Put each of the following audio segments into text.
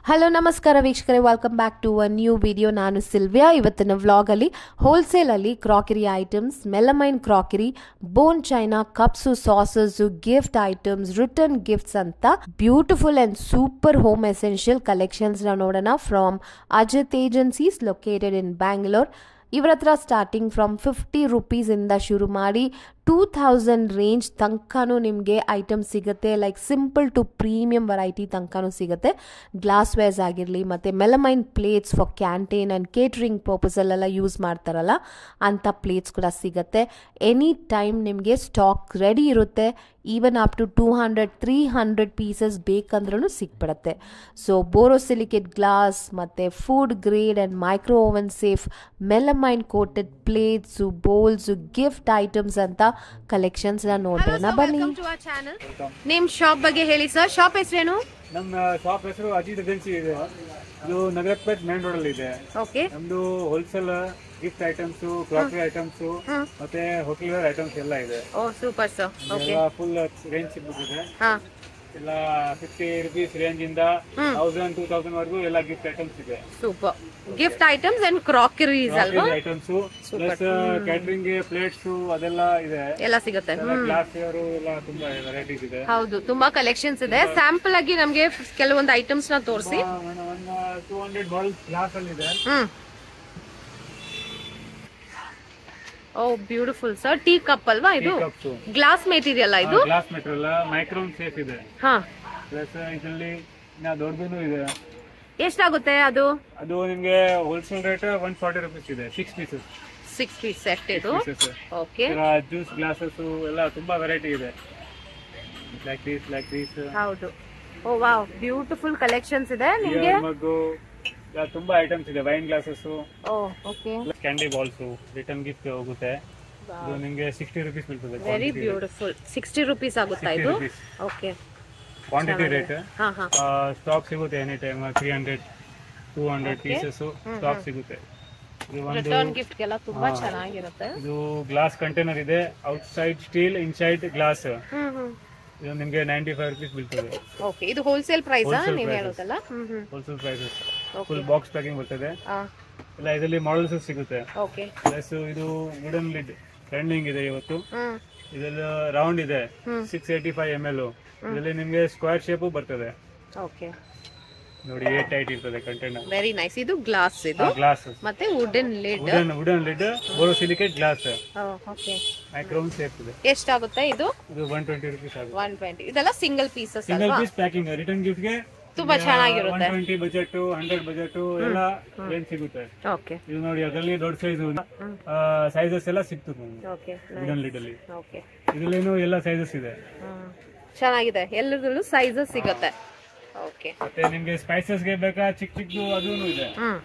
Hello ನಮಸ್ಕಾರ ವೀಕ್ಷಕರೇ welcome back to a new video ನಾನು ಸಿಲ್ವಿಯಾ ಇವತ್ತಿನ ವ್ಲಾಗಲ್ಲಿ ಹೋಲ್ಸೇಲಲ್ಲಿ crockery items melamine crockery bone china cups ಸಾಸಸ್ ಗಿಫ್ಟ್ ಐಟಮ್ಸ್ ರಿಟರ್ನ್ ಗಿಫ್ಟ್ಸ್ ಅಂತ beautiful and super home essential ಕಲೆಕ್ಷನ್ಸ್ನ ನೋಡೋಣ from Ajith agencies located in Bangalore ಇವ್ರ ಹತ್ರ ಸ್ಟಾರ್ಟಿಂಗ್ ಫ್ರಮ್ ಫಿಫ್ಟಿ ರುಪೀಸಿಂದ ಶುರು ಮಾಡಿ ಟೂ ಥೌಸಂಡ್ ರೇಂಜ್ ತನಕನೂ ನಿಮಗೆ ಐಟಮ್ ಸಿಗುತ್ತೆ like simple to premium variety ತನಕನೂ ಸಿಗುತ್ತೆ ಗ್ಲಾಸ್ ವೇರ್ಸ್ ಆಗಿರಲಿ ಮತ್ತು melamine plates for canteen and catering ಪರ್ಪಸಲ್ಲೆಲ್ಲ ಯೂಸ್ ಮಾಡ್ತಾರಲ್ಲ ಅಂಥ ಪ್ಲೇಟ್ಸ್ ಕೂಡ ಸಿಗುತ್ತೆ ಎನಿ ಟೈಮ್ ನಿಮಗೆ ಸ್ಟಾಕ್ ರೆಡಿ ಇರುತ್ತೆ even up to two hundred three hundred pieces ಬೇಕಂದ್ರೂ ಸಿಕ್ಬಿಡುತ್ತೆ ಸೊ ಬೋರೋಸಿಲಿಕೇಟ್ ಗ್ಲಾಸ್ ಮತ್ತು food grade and micro oven safe melamine coated plates bowls gift items ಅಂತ ಕಲೆಕ್ಷನ್ಸ್ನ ನೋಡ್ಬಿಡೋಣ ಬನ್ನಿ ಚಾನಲ್ ನಿಮ್ ಶಾಪ್ ಬಗ್ಗೆ ಹೇಳಿ ಸರ್ ಶಾಪ್ ಹೆಸರೇನು ನಮ್ಮ ಶಾಪ್ ಹೆಸರು ಅಜಿತ್ ಏಜೆನ್ಸಿ ಇದೆ ಇದು ನಗರಪೇಟ್ ಮೇನ್ ರೋಡ್ ಅಲ್ಲಿ ಇದೆ ಓಕೆ ನಮ್ದು wholesale gift items crockery items ಮತ್ತೆ ಹೋಟೆಲ್ ವೇರ್ ಐಟಮ್ಸ್ ಎಲ್ಲ ಇದೆ ಓ ಸೂಪರ್ ಸರ್ ಓಕೆ ಎಲ್ಲ ಫುಲ್ ರೇಂಜ್ ಸಿಗ್ಬಿಟ್ಟಿದೆ ಹಾ ಎಲ್ಲ ಫಿಫ್ಟಿ ರುಪೀಸ್ ರೇಂಜ್ ಇಂದ ತೌಸಂಡ್ ಟೂ ತೌಸಂಡ್ ವರೆಗೂ ಎಲ್ಲ ಗಿಫ್ಟ್ ಐಟಮ್ಸ್ ಇದೆ super gift items and crockeries ಅಲ್ವಾ ಐಟಮ್ಸ್ ಪ್ಲಸ್ ಕ್ಯಾಟರಿಂಗ್ ಪ್ಲೇಟ್ಸ್ ಅದೆಲ್ಲ ಇದೆ ಎಲ್ಲ ಸಿಗುತ್ತೆ ಗ್ಲಾಸ್ ವೇರ್ ಎಲ್ಲ ತುಂಬಾ ವೆರೈಟೀಸ್ ಇದೆ ಹೌದು ತುಂಬಾ ಕಲೆಕ್ಷನ್ಸ್ ಇದೆ ಸ್ಯಾಂಪಲ್ ಆಗಿ ನಮ್ಗೆ ಕೆಲವೊಂದು ಐಟಮ್ಸ್ ನ ತೋರಿಸಿ ಒಂದು ಟೂ ಹಂಡ್ರೆಡ್ ಬಾಲ್ಸ್ ಗ್ಲಾಸ್ ಅಲ್ಲಿ ಇದೆ hmm oh beautiful sir tea cup ಅಲ್ವಾ ಇದು ಕಪ್ಸ್ ಗ್ಲಾಸ್ ಮೆಟೀರಿಯಲ್ ಇದು ಗ್ಲಾಸ್ ಮೆಟೀರಿಯಲ್ ಮೈಕ್ರೋನ್ ಸೇಫ್ ಇದೆ ಹಾ ಪ್ಲಸ್ ಇದರಲ್ಲಿ ಇನ್ನ ದೊಡ್ಡದು ಇದೆ ಎಷ್ಟಾಗುತ್ತೆ ಅದು ಅದು ನಿಮ್ಗೆ wholesale rate one forty rupees ಇದೆ six pieces six piece set ಇದು ಪೀಸಸ್ ಓಕೆ ಜ್ಯೂಸ್ ಗ್ಲಾಸಸ್ ಎಲ್ಲ ತುಂಬಾ ವೆರೈಟಿ ಇದೆ ಲೈಕ್ ದೀಸ್ ಲೈಕ್ ದೀಸ್ ಹೌದು ಓ ವಾವ್ ಬ್ಯೂಟಿಫುಲ್ ಕಲೆಕ್ಷನ್ಸ್ ಇದೆ ನಿಮ್ಗೆ ಮಗ್ಗು ಎಲ್ಲ ತುಂಬಾ ಐಟಮ್ಸ್ ಇದೆ wine glasses oh okay candy balls return gift ಹೋಗುತ್ತೆ ಇದು ನಿಮ್ಗೆ ಸಿಕ್ಸ್ಟಿ ರುಪೀಸ್ ಬೀಳ್ತದೆ ವೆರಿ ಬ್ಯೂಟಿಫುಲ್ ಸಿಕ್ಸ್ಟಿ ರುಪೀಸ್ ಆಗುತ್ತಾ ಇದು rupees. ಓಕೆ ಕ್ವಾಂಟಿಟಿ ರೇಟ್ ಹಾ ಹಾ ಸ್ಟಾಕ್ ಸಿಗುತ್ತೆ any time three hundred two hundred pieces stock ಸಿಗುತ್ತೆ ಇದು ಒಂದು ರಿಟರ್ನ್ ಗಿಫ್ಟ್ ಗೆಲ್ಲ ತುಂಬಾ ಚೆನ್ನಾಗಿರುತ್ತೆ ಇದು ಗ್ಲಾಸ್ ಕಂಟೈನರ್ ಇದೆ outside steel inside glass hmm hmm ಇದು ನಿಮ್ಗೆ ನೈಂಟಿ ಫೈವ್ ರುಪೀಸ್ ಬೀಳ್ತದೆ ಓಕೆ ಇದು ಹೋಲ್ಸೇಲ್ ಪ್ರೈಸ್ Wholesale ನೀವು prices. ಹೇಳೋದಲ್ಲ hmm hmm wholesale prices okay full box packing ಬರ್ತದೆ ಎಲ್ಲ ಇದರಲ್ಲಿ ಮಾಡಲ್ಸ್ ಸಿಗುತ್ತೆ ಓಕೆ ಪ್ಲಸ್ ಇದು ವುಡನ್ ಲಿಡ್ ಟ್ರೆಂಡಿಂಗ್ ಇದೆ ಇವತ್ತು ಹ್ಮ್ ಇದೆಲ್ಲ ರೌಂಡ್ ಇದೆ six eighty five M L ಇದರಲ್ಲಿ ನಿಮ್ಗೆ ಸ್ಕ್ವೇರ್ ಶೇಪು ಬರ್ತದೆ ಓಕೆ ನೋಡಿ ಏಟ್ ಟೈಟ್ ಇರ್ತದೆ ಕಂಟೈನರ್ ವೆರಿ ನೈಸ್ ಇದು ಗ್ಲಾಸ್ ಇದು ಗ್ಲಾಸ್ ಮತ್ತೆ wooden lid wooden wooden lid borosilicate glass okay microwave safe ಇದೆ ಎಷ್ಟಾಗುತ್ತೆ ಇದು ಇದು ಒನ್ ಟ್ವೆಂಟಿ ರುಪೀಸ್ ಆಗುತ್ತೆ ಒನ್ ಟ್ವೆಂಟಿ ಇದೆಲ್ಲ ಸಿಂಗಲ್ ಪೀಸಸ್ ಸಿಂಗಲ್ ಅಲ್ವಾ ಪೀಸ್ ಪ್ಯಾಕಿಂಗ್ ರಿಟರ್ನ್ ಗಿಫ್ಟ್ ಗೆ ತುಂಬಾ ಚೆನ್ನಾಗಿರುತ್ತೆ ಟ್ವೆಂಟಿ ಬಜೆಟ್ ಹಂಡ್ರೆಡ್ ಬಜೆಟ್ ಎಲ್ಲ ಏನ್ ಸಿಗುತ್ತೆ ಓಕೆ ಇದು ನೋಡಿ ಅದರಲ್ಲಿ ದೊಡ್ಡ ಸೈಜ್ ಸೈಜಸ್ ಎಲ್ಲ ಸಿಗ್ತದೆ ನಮ್ಗೆ ಓಕೆ ವುಡನ್ ಲಿಡ್ ಅಲ್ಲಿ ಓಕೆ ಇದರಲ್ಲೇನು ಎಲ್ಲ ಸೈಜಸ್ ಇದೆ ಹ್ಮ್. ಚೆನ್ನಾಗಿದೆ ಎಲ್ಲದ್ರಲ್ಲೂ ಸೈಜಸ್ ಸಿಗುತ್ತೆ ಓಕೆ ಮತ್ತೆ ನಿಮ್ಗೆ ಸ್ಪೈಸಸ್ ಗೆ ಬೇಕಾ ಚಿಕ್ಕ ಚಿಕ್ಕದು ಅದೂ ಇದೆ ಹ್ಮ್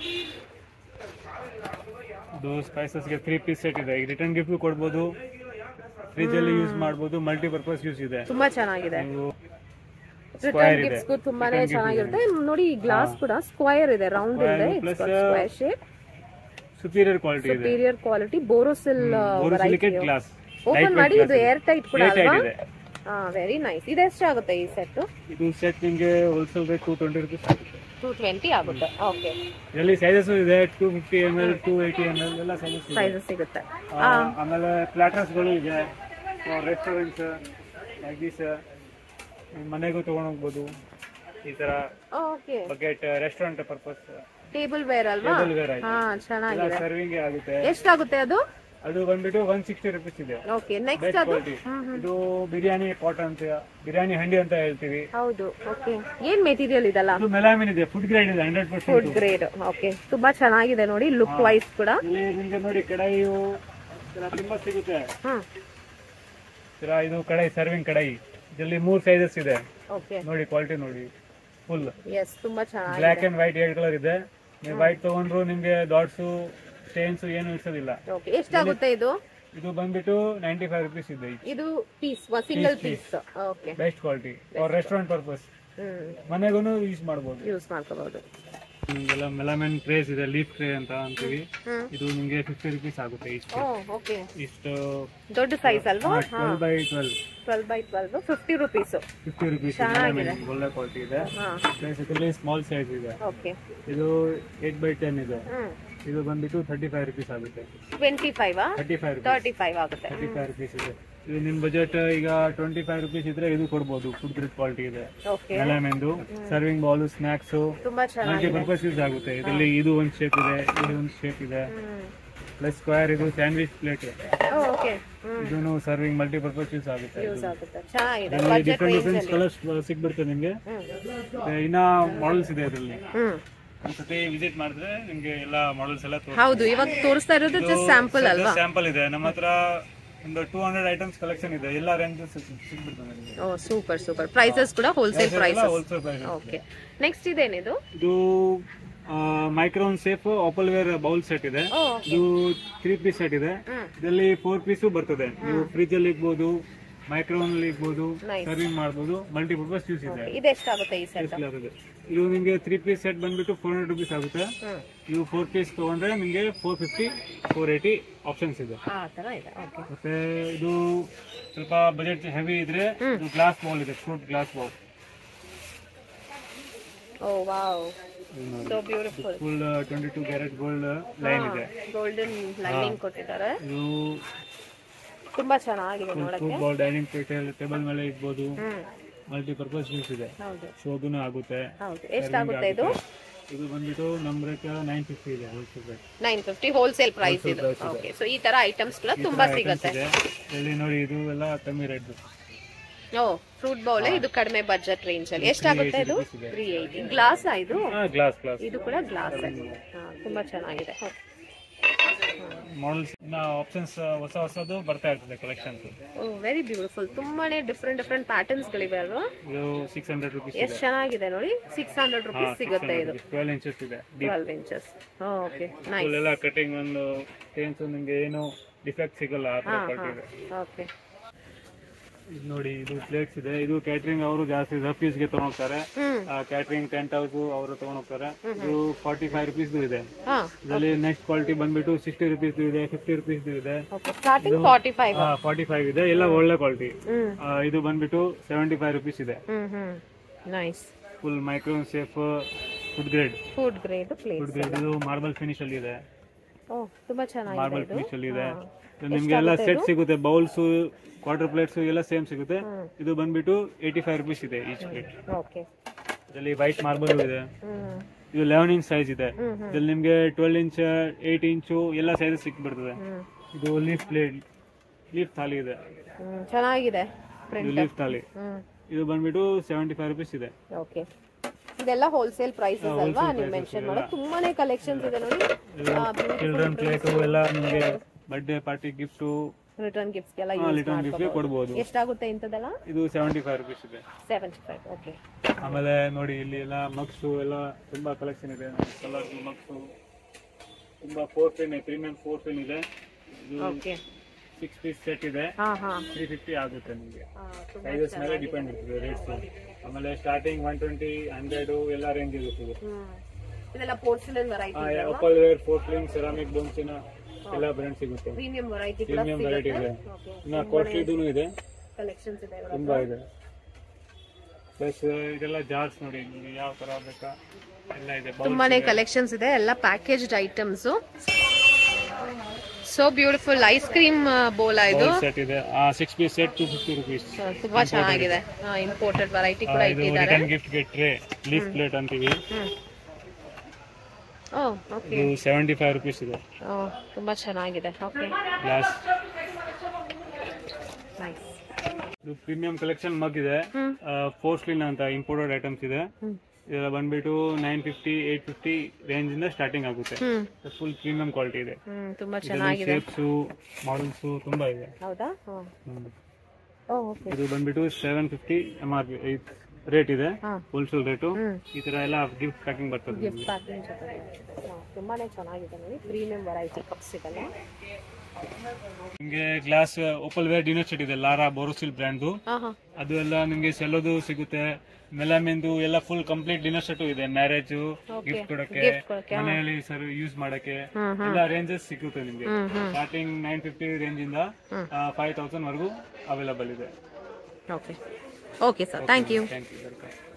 ಇದು ಸ್ಪೈಸಸ್ ಗೆ ತ್ರೀ ಪೀಸ್ ಸೆಟ್ ಇದೆ ರಿಟರ್ನ್ ಗಿಫ್ಟ್ ಕೊಡ್ಬೋದು ಫ್ರಿಜ್ ಅಲ್ಲಿ ಯೂಸ್ ಮಾಡ್ಬೋದು ಮಲ್ಟಿಪರ್ಪಸ್ ಯೂಸ್ ಇದೆ ತುಂಬಾ ಚೆನ್ನಾಗಿದೆ ನೀವು ರಿಟರ್ನ್ ಗಿಫ್ಟ್ಸ್ ತುಂಬಾನೇ ಚೆನ್ನಾಗಿರುತ್ತೆ ನೋಡಿ ಈ ಗ್ಲಾಸ್ ಕೂಡ ಸ್ಕ್ವೈರ್ ಇದೆ ರೌಂಡ್ ಇದೆ plus, square shape superior quality ಇದೆ superior quality Borosil borosilicate glass open ಮಾಡಿ ಇದು ಏರ್ ಟೈಟ್ ಕೂಡ Air tight ಅಲ್ವಾ ಇದೆ. ಹಾ ವೆರಿ ನೈಸ್ ಇದು ಎಷ್ಟಾಗುತ್ತೆ ಈ ಸೆಟ್ ಇದು ಸೆಟ್ ನಿಮ್ಗೆ wholesale rate two twenty rupees ಆಗುತ್ತೆ ಟೂ ಟ್ವೆಂಟಿ ಆಗುತ್ತೆ ಓಕೆ ಇದರಲ್ಲಿ ಸೈಜಸ್ ಇದೆ two fifty M L two eighty M L ಎಲ್ಲ ಸೈಜಸ್ ಇದೆ ಸೈಜಸ್ ಸಿಗುತ್ತೆ ಆ, ಆಮೇಲೆ ಪ್ಲಾಟರ್ಸ್ಗಳು ಇದೆ ರೆಸ್ಟೋರೆಂಟ್ಸ್ ಲೈಕ್ ದಿಸ್ ಮನೆಗೂ ತಗೊಂಡ್ ಹೋಗ್ಬೋದು ಈ ತರ okay bucket restaurant purpose table ware ಅಲ್ವಾ ಟೇಬಲ್ ವೇರ್ ಆಯ್ತು ಹಾ ಎಲ್ಲ ಚೆನ್ನಾಗಿದೆ ಸರ್ವಿಂಗ್ ಆಗುತ್ತೆ ಎಷ್ಟಾಗುತ್ತೆ ಅದು ಅದು ಬಂದ್ಬಿಟ್ಟು ಒನ್ ಸಿಕ್ಸ್ಟಿ ರುಪೀಸ್ ಇದೆ ಓಕೆ ನೆಕ್ಸ್ಟ್ ಬೆಸ್ಟ್ ಅದು ಕ್ವಾಲಿಟಿ ಇದು ಬಿರಿಯಾನಿ ಪಾಟ್ ಅಂತ ಬಿರಿಯಾನಿ ಹಂಡಿ ಅಂತ ಹೇಳ್ತೀವಿ ಹೌದು ಓಕೆ ಏನ್ ಮೆಟೀರಿಯಲ್ ಇದಲ್ಲ ಇದು ಮೆಲಾಮಿನ್ ಇದೆ ಫುಡ್ ಗ್ರೇಡ್ ಇದೆ hundred food percent grade okay ತುಂಬಾ ಚೆನ್ನಾಗಿದೆ ನೋಡಿ ಲುಕ್ ವೈಸ್ ಕೂಡ ಇಲ್ಲಿ ನಿಮ್ಗೆ ನೋಡಿ ಕಡಾಯಿಯು ಇದೆಲ್ಲ ತುಂಬಾ ಸಿಗುತ್ತೆ ಹ್ಮ್ ಈ ತರ ಇದು ಕಡಾಯಿ ಸರ್ವಿಂಗ್ ಕಡಾಯಿ ಇದರಲ್ಲಿ ಮೂರ್ ಸೈಜಸ್ ಇದೆ ಓಕೆ ನೋಡಿ ಕ್ವಾಲಿಟಿ ನೋಡಿ ಫುಲ್ ಎಸ್ ತುಂಬಾ ಚೆನ್ನಾಗಿದೆ ಬ್ಲ್ಯಾಕ್ ಅಂಡ್ ವೈಟ್ ಎರಡು ಕಲರ್ ಇದೆ ನೀವು ವೈಟ್ ತಗೊಂಡ್ರು ನಿಮ್ಗೆ ಡಾಟ್ಸು ಸ್ಟೇನ್ಸ್ ಏನು ಇರ್ಸೋದಿಲ್ಲ ಓಕೆ ಎಷ್ಟಾಗುತ್ತೆ ಇದು ಇದು ಬಂದ್ಬಿಟ್ಟು ನೈಂಟಿ ಫೈವ್ ರುಪೀಸ್ ಇದೆ ಇದು piece single piece okay best quality for restaurant purpose hmm ಮನೆಗೂ ಯೂಸ್ ಮಾಡ್ಬೋದು ಯೂಸ್ ಮಾಡ್ಕೋಬಹುದು ನಿಮ್ಗೆಲ್ಲ ಮೆಲಮೆನ್ ಟ್ರೇಸ್ ಇದೆ ಲೀಫ್ ಟ್ರೇ ಅಂತ ಅಂತೀವಿ ಹ್ಮ್ ಇದು ನಿಮ್ಗೆ ಫಿಫ್ಟಿ ರುಪೀಸ್ ಆಗುತ್ತೆ ಇಷ್ಟು ಓ ಓಕೆ ಇಷ್ಟು ದೊಡ್ಡ ಸೈಜ್ ಅಲ್ವಾ twelve by twelve twelve by twelve fifty rupees fifty rupees ಚೆನ್ನಾಗಿದೆ. ಒಳ್ಳೆ ಕ್ವಾಲಿಟಿ ಇದೆ ಹಾ ಪ್ಲಸ್ ಇದರಲ್ಲಿ ಸ್ಮಾಲ್ ಸೈಜ್ ಇದೆ ಓಕೆ ಇದು ಏಟ್ ಬೈ ಟೆನ್ ಇದೆ ಹ್ಮ್ ಇದು ಬಂದ್ಬಿಟ್ಟು ಥರ್ಟಿ ಫೈವ್ ರುಪೀಸ್ ಆಗುತ್ತೆ twenty five thirty five rupees thirty five ಆಗುತ್ತೆ ಥರ್ಟಿ ಫೈವ್ ರುಪೀಸ್ ಇದೆ ಇದು ನಿಮ್ ಬಜೆಟ್ ಈಗ ಟ್ವೆಂಟಿ ಫೈವ್ ರುಪೀಸ್ ಇದ್ರೆ ಇದು ಕೊಡ್ಬೋದು ಫುಡ್ ಗ್ರೇಡ್ ಕ್ವಾಲಿಟಿ ಇದೆ ಓಕೆ ಮೆಲಮೆಂದು ಸರ್ವಿಂಗ್ ಬೌಲ್ ಸ್ನಾಕ್ಸ್ ತುಂಬಾ ಮಲ್ಟಿ ಚೆನ್ನಾಗಿದೆ ಪರ್ಪಸ್ ಯೂಸ್ ಆಗುತ್ತೆ ಇದರಲ್ಲಿ ಇದು ಒಂದು ಶೇಪ್ ಇದೆ ಇದು ಒಂದು ಶೇಪ್ ಇದೆ ಹ್ಮ್ ಪ್ಲಸ್ ಸ್ಕ್ವೇರ್ ಇದು ಸ್ಯಾಂಡ್ವಿಚ್ ಪ್ಲೇಟ್ ಓಕೆ ಹ್ಮ್ ಇದನ್ನು ಸರ್ವಿಂಗ್ ಮಲ್ಟಿ ಪರ್ಪಸ್ ಯೂಸ್ ಆಗುತ್ತೆ ಯೂಸ್ ಆಗುತ್ತೆ ಚೆನ್ನಾಗಿದೆ ಇದರಲ್ಲಿ ಬಜೆಟ್ ಡಿಫ್ರೆಂಟ್ ರೇಂಜ್ ಡಿಫ್ರೆಂಟ್ ಅಲ್ಲಿ ಕಲರ್ಸ್ ಸಿಗ್ಬಿಡುತ್ತೆ ನಿಮ್ಗೆ ಹ್ಮ್ ಮತ್ತೆ ಇನ್ನ ಮಾಡಲ್ಸ್ ಇದೆ ಇದರಲ್ಲಿ ಹ್ಮ್ ಒಂದ್ಸತಿ ವಿಸಿಟ್ ಮಾಡಿದ್ರೆ ನಿಮ್ಗೆ ಎಲ್ಲ ಮಾಡಲ್ಸ್ ಎಲ್ಲ ಹೌದು ಇವಾಗ ತೋರಿಸ್ತಾ ಇರೋದು ಜಸ್ಟ್ ಸ್ಯಾಂಪಲ್ ಅಲ್ವಾ ಸ್ಯಾಂಪಲ್ ಇದೆ ನಮ್ಮ ಹತ್ರ ಒಂದು ಟೂ ಹಂಡ್ರೆಡ್ ಐಟಮ್ಸ್ ಕಲೆಕ್ಷನ್ ಇದೆ ಎಲ್ಲ ರೇಂಜ್ ಸಿಗ್ಬಿಡ್ತದೆ ನಿಮ್ಗೆ ಓ ಸೂಪರ್ ಸೂಪರ್ ಪ್ರೈಸಸ್ ಕೂಡ wholesale prices wholesale price okay next ಇದೇನಿದು ಇದು microwave safe opal ware bowl set ಇದೆ ಓ ಇದು ತ್ರೀ ಪೀಸ್ ಸೆಟ್ ಇದೆ ಹ್ಮ್. ಇದರಲ್ಲಿ ಫೋರ್ ಪೀಸು ಬರ್ತದೆ ನೀವು ಫ್ರಿಜ್ ಅಲ್ಲಿ ಇಕ್ಬೋದು ಮೈಕ್ರೋನ್ ಅಲ್ಲಿ ಇಕ್ಬೋದು Nice. ಸರ್ವಿಂಗ್ ಮಾಡ್ಬೋದು ಮಲ್ಟಿ ಪರ್ಪಸ್ ಯೂಸ್ ಇದೆ ಇದೆಷ್ಟಾಗುತ್ತೆ ಈ ಸೆಟ್ ಇದೆ. ಇದು ನಿಮಗೆ ತ್ರೀ ಪೀಸ್ ಸೆಟ್ ಬಂದ್ಬಿಟ್ಟು ಫೋರ್ ಹಂಡ್ರೆಡ್ ರುಪೀಸ್ ಆಗುತ್ತೆ ಹ್ಮ್ ನೀವು ಫೋರ್ ಪೀಸ್ ತಗೊಂಡ್ರೆ ನಿಮಗೆ four fifty four eighty options ಇದೆ ಆ ತರ ಇದೆ ಓಕೆ ಮತ್ತೆ ಇದು ಸ್ವಲ್ಪ ಬಜೆಟ್ ಹೆವಿ ಇದ್ರೆ ಗ್ಲಾಸ್ ಬೌಲ್ ಇದೆ fruit glass bowl oh wow so beautiful full twenty two carat gold line ಇದೆ ಗೋಲ್ಡನ್ ಲೈನಿಂಗ್ ಕೊಟ್ಟಿದ್ದಾರೆ ಇದು ತುಂಬಾ ಚೆನ್ನಾಗಿದೆ ನೋಡಕ್ಕೆ fruit bowl dining table table ಮೇಲೆ ಇಡ್ಬೋದು ಹ್ಮ್ ಮಲ್ಟಿ ಪರ್ಪಸ್ ಯೂಸ್ ಇದೆ ಹೌದು ಶೋಗುನು ಆಗುತ್ತೆ ಹೌದು ಎಷ್ಟಾಗುತ್ತೆ ಇದು ಇದು ಬಂದ್ಬಿಟ್ಟು ನಮ್ಮ ರೇಟ್ ನೈನ್ ಫಿಫ್ಟಿ ಇದೆ wholesale rate nine fifty wholesale price ಇದು ಓಕೆ ಸೊ ಈ ತರ ಐಟಮ್ಸ್ ಕೂಡ ತುಂಬಾ ಸಿಗುತ್ತೆ ಇದೆ ಇಲ್ಲಿ ನೋಡಿ ಇದು ಎಲ್ಲ ಕಮ್ಮಿ ರೇಟ್ ಓ ಫ್ರೂಟ್ ಬೌಲ್ ಇದು ಕಡಿಮೆ ಬಜೆಟ್ ರೇಂಜ್ ಅಲ್ಲಿ ಎಷ್ಟಾಗುತ್ತೆ ಇದು ತ್ರೀ ಏಯ್ಟಿ ಗ್ಲಾಸ್ ಇದು ಗ್ಲಾಸ್ ಗ್ಲಾಸ್ ಇದು ಕೂಡ ಗ್ಲಾಸ್ ತುಂಬಾ ಚೆನ್ನಾಗಿದೆ ಮಾಡಲ್ಸ್ ಇನ್ನ ಆಪ್ಷನ್ಸ್ ಹೊಸ ಹೊಸದು ಬರ್ತಾ ಇರ್ತದೆ ಕಲೆಕ್ಷನ್ಸ್ ಓ ವೆರಿ ಬ್ಯೂಟಿಫುಲ್ ತುಂಬಾನೇ ಡಿಫ್ರೆಂಟ್ ಡಿಫ್ರೆಂಟ್ ಪ್ಯಾಟರ್ನ್ಸ್ ಗಳಿವೆ ಅಲ್ವಾ ಇದು ಸಿಕ್ಸ್ ಹಂಡ್ರೆಡ್ ರುಪೀಸ್ ಎಷ್ಟು ಚೆನ್ನಾಗಿದೆ ನೋಡಿ ಸಿಕ್ಸ್ ಹಂಡ್ರೆಡ್ ರುಪೀಸ್ ಸಿಗುತ್ತೆ ಇದು ಟ್ವೆಲ್ ಇಂಚಸ್ ಇದೆ twelve inches okay nice full ಎಲ್ಲ ಕಟಿಂಗ್ ಒಂದು ಚೇಂಜ್ ನಿಮ್ಗೆ ಏನು ಡಿಫೆಕ್ಟ್ ಸಿಗಲ್ಲ ಆ ತರ ಕ್ವಾಲಿಟಿ ಇದೆ ಓಕೆ ಇದು ನೋಡಿ ಇದು ಪ್ಲೇಟ್ಸ್ ಇದೆ ಇದು ಕ್ಯಾಟ್ರಿಂಗ್ ಅವರು ಜಾಸ್ತಿ ರಫೀಸ್ ಗೆ ತಗೊಂಡೋಗ್ತಾರೆ ಹ್ಮ್ ಕ್ಯಾಟ್ರಿಂಗ್ ಟೆಂಟ್ ಹೌಸ್ ಅವರು ತಗೊಂಡೋಗ್ತಾರೆ ಇದು ಫಾರ್ಟಿ ಫೈವ್ ರುಪೀಸ್ ಇದೆ ಹಾ ಇದರಲ್ಲಿ ನೆಕ್ಸ್ಟ್ ಕ್ವಾಲಿಟಿ ಬಂದ್ಬಿಟ್ಟು ಸಿಕ್ಸ್ಟಿ ರುಪೀಸ್ ಇದೆ ಫಿಫ್ಟಿ ರುಪೀಸ್ ಇದೆ okay starting forty five forty five ಇದೆ ಎಲ್ಲ ಒಳ್ಳೆ ಕ್ವಾಲಿಟಿ ಹ್ಮ್ ಇದು ಬಂದ್ಬಿಟ್ಟು ಸೆವೆಂಟಿ ಫೈವ್ ರುಪೀಸ್ ಇದೆ hmm hmm nice full microwave safe food grade food grade plates food grade ಇದು ಮಾರ್ಬಲ್ ಫಿನಿಶ್ ಅಲ್ಲಿ ಇದೆ ಓ ತುಂಬಾ ಚೆನ್ನಾಗಿದೆ ಮಾರ್ಬಲ್ ಇದು ಫಿನಿಶ್ ಅಲ್ಲಿ ಇದೆ ಇದು ನಿಮ್ಗೆ ಎಲ್ಲ ಸೆಟ್ ಸಿಗುತ್ತೆ ಬೌಲ್ಸ್ ಕ್ವಾರ್ಟರ್ ಪ್ಲೇಟ್ಸ್ ಎಲ್ಲ ಸೇಮ್ ಸಿಗುತ್ತೆ ಇದು ಬಂದ್ಬಿಟ್ಟು ಏಯ್ಟಿ ಫೈವ್ ರುಪೀಸ್ ಇದೆ ಈಚ್ ಪ್ಲೇಟ್ ಓಕೆ ಇದರಲ್ಲಿ ವೈಟ್ ಮಾರ್ಬಲ್ ಇದೆ ಹ್ಮ್ ಇದು ಲೆವೆನ್ ಇಂಚ್ ಸೈಜ್ ಇದೆ ಹ್ಮ್ ಹ್ಮ್ ಇದ್ರಲ್ಲಿ ನಿಮ್ಗೆ ಟ್ವೆಲ್ ಇಂಚ್ ಏಯ್ಟ್ ಇಂಚು ಎಲ್ಲ ಸೈಜ್ ಸಿಕ್ಬಿಡ್ತದೆ ಹ್ಮ್ ಇದು ಲೀಫ್ ಪ್ಲೇಟ್ ಲೀಫ್ ಥಾಲಿ ಇದೆ ಹ್ಮ್ ಚೆನ್ನಾಗಿದೆ ಇದು ಪ್ರಿಂಟ್ ಲೀಫ್ ಥಾಲಿ ಹ್ಮ್ ಇದು ಬಂದ್ಬಿಟ್ಟು ಸೆವೆಂಟಿ ಫೈವ್ ರುಪೀಸ್ ಇದೆ ಓಕೆ ಇದೆಲ್ಲ ಹೋಲ್ಸೇಲ್ ಪ್ರೈಸಸ್ ಅಲ್ವಾ ನೀವು ಮೆನ್ಷನ್ ಮಾಡೋ ತುಂಬಾನೇ ಕಲೆಕ್ಷನ್ಸ್ ಇದೆ ನೋಡಿ ಚಿಲ್ಡ್ರನ್ ಪ್ಲೇಟು ಎಲ್ಲ ನಿಮಗೆ birthday party gift return gifts ಎಲ್ಲ ಯೂಸ್ ರಿಟರ್ನ್ ಗಿಫ್ಟ್ ಕೊಡ್ಬೋದು ಎಷ್ಟಾಗುತ್ತೆ ಇಂಥದ್ದೆಲ್ಲ ಇದು ಸೆವೆಂಟಿ ಫೈವ್ ರುಪೀಸ್ ಇದೆ ಸೆವೆಂಟಿ ಫೈವ್ ಓಕೆ ಆಮೇಲೆ ನೋಡಿ ಇಲ್ಲಿ ಎಲ್ಲ ಮಗ್ಸು ಎಲ್ಲ ತುಂಬಾ ಕಲೆಕ್ಷನ್ ಇದೆ ಕಲರ್ ಮಗ್ಸು ತುಂಬಾ four pin premium four pin ಇದೆ ಇದು ಓಕೆ ಸಿಕ್ಸ್ ಪೀಸ್ ಸೆಟ್ ಇದೆ ಹಾ ಹಾ ತ್ರೀ ಫಿಫ್ಟಿ ಆಗುತ್ತೆ ನಿಮಗೆ ಆ, ತುಂಬಾ ಸೈಜಸ್ ಮೇಲೆ ಡಿಪೆಂಡ್ ಇರ್ತದೆ ರೇಟ್ಸ್ ಆಮೇಲೆ ಸ್ಟಾರ್ಟಿಂಗ್ ಒನ್ ಟ್ವೆಂಟಿ ಹಂಡ್ರೆಡ್ ಎಲ್ಲ ರೇಂಜ್ ಇರ್ತದೆ ಹ್ಮ್ ಇದೆಲ್ಲ porcelain variety opal ware porcelain ceramic bone china ಎಲ್ಲ ಬ್ರ್ಯಾಂಡ್ ಸಿಗುತ್ತೆ ಪ್ರೀಮಿಯಂ ವೆರೈಟಿ ಕೂಡ ಪ್ರೀಮಿಯಂ ವೆರೈಟಿ ಇದೆ ಓಕೆ ಇನ್ನ ಕಾಸ್ಟ್ಲಿದೂ ಇದೆ ಕಲೆಕ್ಷನ್ಸ್ ಇದೆ ಇವ್ರ ತುಂಬಾ ಇದೆ ಪ್ಲಸ್ ಇದೆಲ್ಲ ಜಾರ್ಸ್ ನೋಡಿ ನಿಮ್ಗೆ ಯಾವ ತರ ಬೇಕಾ ಎಲ್ಲ ಇದೆ ತುಂಬಾನೇ ಕಲೆಕ್ಷನ್ಸ್ ಇದೆ ಎಲ್ಲ packaged items so beautiful ice cream bowl ಇದು ಸೆಟ್ ಇದೆ six piece set two fifty rupees So, ತುಂಬಾ ಚೆನ್ನಾಗಿದೆ ಇಂಪೋರ್ಟೆಡ್ ವೆರೈಟಿ ಕೂಡ ಇದು ಇಟ್ಟಿದ್ದಾರೆ ರಿಟರ್ನ್ ಗಿಫ್ಟ್ ಗೆ ಟ್ರೇ ಲೀಫ್ ಪ್ಲೇಟ್ ಅಂತೀವಿ ಹ್ಮ್ ಓ ಓಕೆ ಇದು ಸೆವೆಂಟಿ ಫೈವ್ ರುಪೀಸ್ ಇದೆ ತುಂಬಾ ಚೆನ್ನಾಗಿದೆ ಓಕೆ ಗ್ಲಾಸ್ ನೈಸ್ ಇದು ಪ್ರೀಮಿಯಂ ಕಲೆಕ್ಷನ್ ಮಗ್ ಇದೆ ಹ್ಮ್ ಫೋರ್ಸ್ಲಿನ್ ಅಂತ ಇಂಪೋರ್ಟೆಡ್ ಐಟಮ್ಸ್ ಇದೆ ಹ್ಮ್ ಇದೆಲ್ಲ ಬಂದ್ಬಿಟ್ಟು nine fifty eight fifty range ಇಂದ ಸ್ಟಾರ್ಟಿಂಗ್ ಆಗುತ್ತೆ ಹ್ಮ್ ಫುಲ್ ಪ್ರೀಮಿಯಂ ಕ್ವಾಲಿಟಿ ಇದೆ ಹ್ಮ್ ತುಂಬಾ ಚೆನ್ನಾಗಿದೆ ಶೇಪ್ಸು ಮಾಡಲ್ಸು ತುಂಬಾ ಇದೆ ಹೌದಾ ಹ್ಮ್ ಹ್ಮ್. ಓ ಓಕೆ ಇದು ಬಂದ್ಬಿಟ್ಟು seven fifty M R P rate ಇದೆ ಹಾ ಹೋಲ್ಸೇಲ್ ರೇಟು ಹ್ಮ್ ಈ ತರ ಎಲ್ಲ ಗಿಫ್ಟ್ ಪ್ಯಾಕಿಂಗ್ ಬರ್ತದೆ ಗಿಫ್ಟ್ ಪ್ಯಾಕಿಂಗ್ ಜೊತೆ ತುಂಬಾನೇ ಚೆನ್ನಾಗಿದೆ ನೋಡಿ ಪ್ರೀಮಿಯಂ ವೆರೈಟಿ ಕಪ್ಸ್ ಇದೆಲ್ಲ ನಿಮಗೆ glass opal ware dinner set ಇದೆ ಲಾರಾ ಬೋರೋಸಿಲ್ ಬ್ರ್ಯಾಂಡ್ದು ಹಾ ಹಾ ಅದು ಎಲ್ಲ ನಿಮಗೆ ಸೆಲ್ಲೋದು ಸಿಗುತ್ತೆ ಮೆಲಮಿಂದು ಎಲ್ಲ ಫುಲ್ ಕಂಪ್ಲೀಟ್ ಡಿನ್ನರ್ ಸೆಟ್ ಇದೆ ಮ್ಯಾರೇಜ್ ಗಿಫ್ಟ್ ಕೊಡಕ್ಕೆ gift ಕೊಡಕ್ಕೆ, ಮನೆಯಲ್ಲಿ ಸರ್ ಯೂಸ್ ಮಾಡಕ್ಕೆ ಎಲ್ಲ ರೇಂಜಸ್ ಸಿಗುತ್ತೆ ನಿಮ್ಗೆ ಸ್ಟಾರ್ಟಿಂಗ್ ನೈನ್ ಫಿಫ್ಟಿ ರೇಂಜ್ ಇಂದ ಫೈವ್ ತೌಸಂಡ್ ವರೆಗೂ ಅವೈಲಬಲ್ ಇದೆ okay okay sir thank you thank you welcome